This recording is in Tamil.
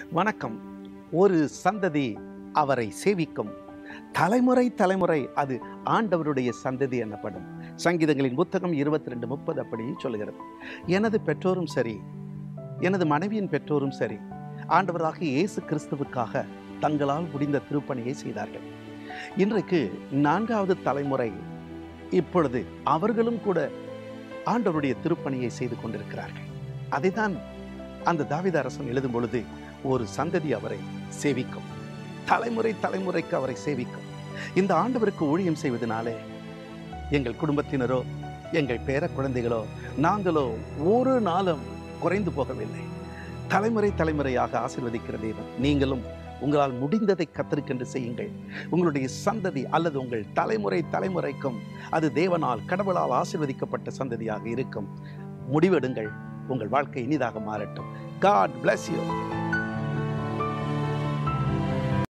வணக்கம் ஒரு சந்ததி அவரை சேவிக்கும் தலைமுறை தலைமுறை அது ஆண்டவருடைய சந்ததி எனப்படும் சங்கீதங்களின் புத்தகம் இருபத்தி ரெண்டு முப்பது அப்படி சொல்லுகிறது எனது பெற்றோரும் சரி எனது மனைவியின் பெற்றோரும் சரி ஆண்டவராக இயேசு கிறிஸ்துவுக்காக தங்களால் முடிந்த திருப்பணியை செய்தார்கள் இன்றைக்கு நான்காவது தலைமுறை இப்பொழுது அவர்களும் கூட ஆண்டவருடைய திருப்பணியை செய்து கொண்டிருக்கிறார்கள் அதைதான் அந்த தாவீது அரசன் எழுதும் பொழுது ஒரு சந்ததி அவரை சேவிக்கும் தலைமுறை தலைமுறைக்கு அவரை சேவிக்கும் இந்த ஆண்டவருக்கு ஊழியம் செய்வதனாலே எங்கள் குடும்பத்தினரோ எங்கள் பேர குழந்தைகளோ நாங்களோ ஒரு நாளும் குறைந்து போகவில்லை தலைமுறை தலைமுறையாக ஆசீர்வதிக்கிற தேவன் நீங்களும் உங்களால் முடிந்ததை கத்திருக்கென்று செய்யுங்கள் உங்களுடைய சந்ததி அல்லது உங்கள் தலைமுறை தலைமுறைக்கும் அது தேவனால் கடவுளால் ஆசீர்வதிக்கப்பட்ட சந்ததியாக இருக்கும் முடிவெடுங்கள் உங்கள் வாழ்க்கை இனிதாக மாறட்டும் காட் bless you